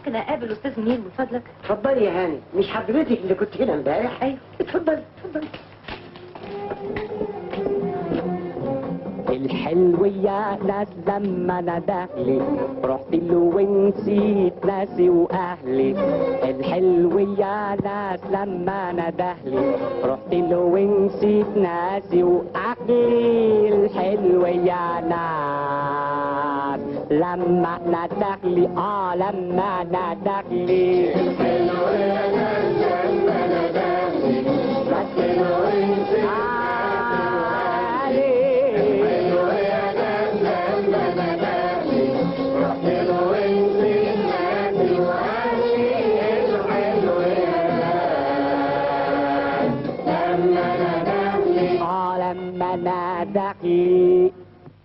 ممكن اقابل استاذ منير من فضلك اتفضلي يا هاني مش حضرتك اللي كنت هنا امبارح ايوه اتفضلي اتفضلي الحلو يا ناس لما انا داخلي رحت له ونسيت ناسي واهلي الحلو يا ناس لما انا داخلي رحت له ونسيت ناسي واهلي الحلو يا ناس لما انا داخلي اه لما انا داخلي الحلو يا ناس لما انا داخلي رحت له ونسيت لما انا داخلي